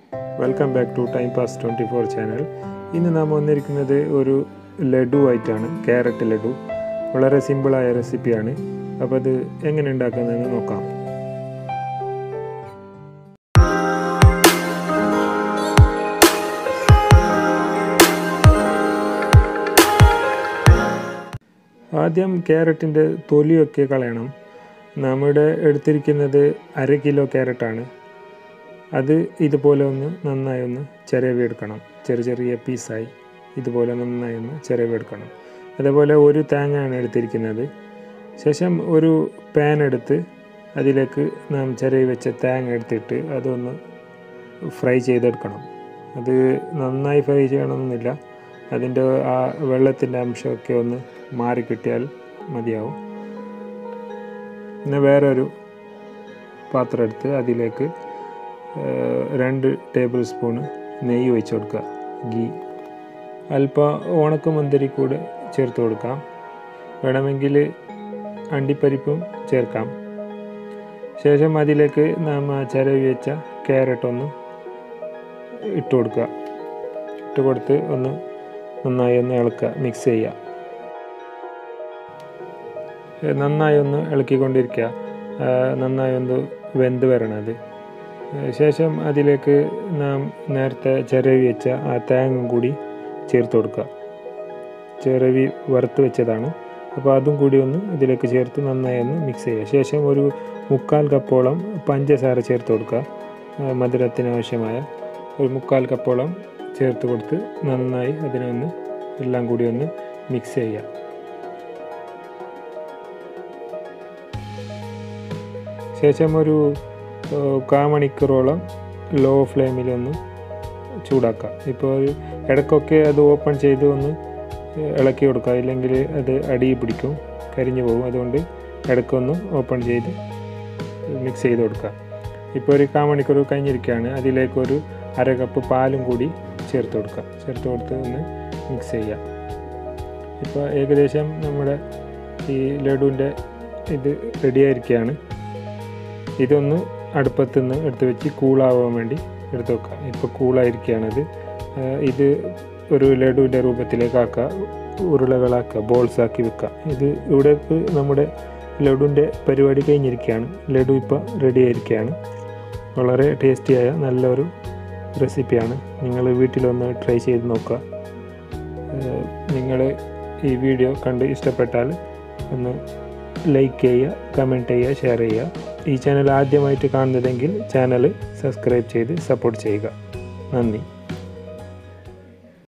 welcome back to time pass twenty four channel ഇന്ന് നാം വന്നിരിക്കുന്നത് ഒരു ലഡു ആയിട്ടാണ് ക്യാരറ്റ് ലഡു വളരെ സിമ്പിളായ റെസിപ്പിയാണ് അപ്പോൾ അത് എങ്ങനെ ഉണ്ടാക്കുന്നതെന്ന് നോക്കാം ആദ്യം ക്യാരറ്റിൻ്റെ തൊലിയൊക്കെ കളയണം നമ്മുടെ എടുത്തിരിക്കുന്നത് അര കിലോ ക്യാരറ്റാണ് അത് ഇതുപോലെ ഒന്ന് നന്നായി ഒന്ന് ചിരവിയെടുക്കണം ചെറിയ ചെറിയ പീസായി ഇതുപോലെ നന്നായി ഒന്ന് ചിരവിയെടുക്കണം അതേപോലെ ഒരു തേങ്ങയാണ് എടുത്തിരിക്കുന്നത് ശേഷം ഒരു പാൻ എടുത്ത് അതിലേക്ക് നാം ചിരവി വെച്ച തേങ്ങ എടുത്തിട്ട് അതൊന്ന് ഫ്രൈ ചെയ്തെടുക്കണം അത് നന്നായി ഫ്രൈ ചെയ്യണമെന്നില്ല അതിൻ്റെ ആ വെള്ളത്തിൻ്റെ അംശമൊക്കെ ഒന്ന് മാറി കിട്ടിയാൽ മതിയാവും പിന്നെ വേറൊരു പാത്രം എടുത്ത് അതിലേക്ക് രണ്ട് ടേബിൾ സ്പൂണ് നെയ്യ് ഒഴിച്ച് കൊടുക്കുക ഗീ അല്പം ഉണക്കമുന്തിരി കൂടെ ചേർത്ത് കൊടുക്കാം വേണമെങ്കിൽ അണ്ടിപ്പരിപ്പും ചേർക്കാം ശേഷം അതിലേക്ക് നാം ചിരവി വെച്ച ക്യാരറ്റ് ഒന്ന് ഇട്ട് കൊടുക്കുക ഇട്ട് കൊടുത്ത് ഒന്ന് നന്നായി ഒന്ന് ഇളക്കുക മിക്സ് ചെയ്യുക നന്നായി ഒന്ന് ഇളക്കിക്കൊണ്ടിരിക്കുക നന്നായി ഒന്ന് വെന്ത് വരണം അത് ശേഷം അതിലേക്ക് നാം നേരത്തെ ചിരവി വെച്ച ആ തേങ്ങ കൂടി ചേർത്ത് കൊടുക്കുക ചിരവി വറുത്ത് വെച്ചതാണ് അപ്പോൾ അതും കൂടി ഒന്ന് ഇതിലേക്ക് ചേർത്ത് നന്നായി ഒന്ന് മിക്സ് ചെയ്യുക ശേഷം ഒരു മുക്കാൽ കപ്പോളം പഞ്ചസാര ചേർത്ത് കൊടുക്കുക മധുരത്തിന് ആവശ്യമായ ഒരു മുക്കാൽ കപ്പോളം ചേർത്ത് കൊടുത്ത് നന്നായി അതിനൊന്ന് എല്ലാം കൂടി ഒന്ന് മിക്സ് ചെയ്യുക ശേഷം ഒരു കാമണിക്കൂറോളം ലോ ഫ്ലെയിമിലൊന്ന് ചൂടാക്കാം ഇപ്പോൾ ഒരു ഇടയ്ക്കൊക്കെ അത് ഓപ്പൺ ചെയ്ത് ഒന്ന് ഇളക്കി കൊടുക്കുക ഇല്ലെങ്കിൽ അത് അടി പിടിക്കും കരിഞ്ഞു പോകും അതുകൊണ്ട് ഇടയ്ക്കൊന്ന് ഓപ്പൺ ചെയ്ത് മിക്സ് ചെയ്ത് കൊടുക്കുക ഇപ്പോൾ ഒരു കാമണിക്കൂർ കഴിഞ്ഞിരിക്കുകയാണ് അതിലേക്കൊരു അര കപ്പ് പാലും കൂടി ചേർത്ത് കൊടുക്കുക ചേർത്ത് കൊടുത്ത് ഒന്ന് മിക്സ് ചെയ്യുക ഇപ്പോൾ ഏകദേശം നമ്മുടെ ഈ ലഡുവിൻ്റെ ഇത് റെഡിയായിരിക്കുകയാണ് ഇതൊന്ന് അടുപ്പത്ത് നിന്ന് എടുത്ത് വെച്ച് കൂളാവാൻ വേണ്ടി എടുത്ത് വെക്കുക ഇപ്പോൾ കൂളായിരിക്കുകയാണത് ഇത് ഒരു ലഡുവിൻ്റെ രൂപത്തിലേക്ക് ആക്കുക ഉരുളകളാക്കുക ബോൾസ് ആക്കി വെക്കുക ഇത് ഇവിടെ നമ്മുടെ ലഡുവിൻ്റെ പരിപാടി കഴിഞ്ഞിരിക്കുകയാണ് ലഡു ഇപ്പോൾ റെഡി ആയിരിക്കുകയാണ് വളരെ ടേസ്റ്റിയായ നല്ലൊരു റെസിപ്പിയാണ് നിങ്ങൾ വീട്ടിലൊന്ന് ട്രൈ ചെയ്ത് നോക്കുക നിങ്ങൾ ഈ വീഡിയോ കണ്ട് ഇഷ്ടപ്പെട്ടാൽ ഒന്ന് ലൈക്ക് ചെയ്യുക കമൻറ്റ് ചെയ്യുക ഷെയർ ചെയ്യുക ഈ ചാനൽ ആദ്യമായിട്ട് കാണുന്നതെങ്കിൽ ചാനൽ സബ്സ്ക്രൈബ് ചെയ്ത് സപ്പോർട്ട് ചെയ്യുക നന്ദി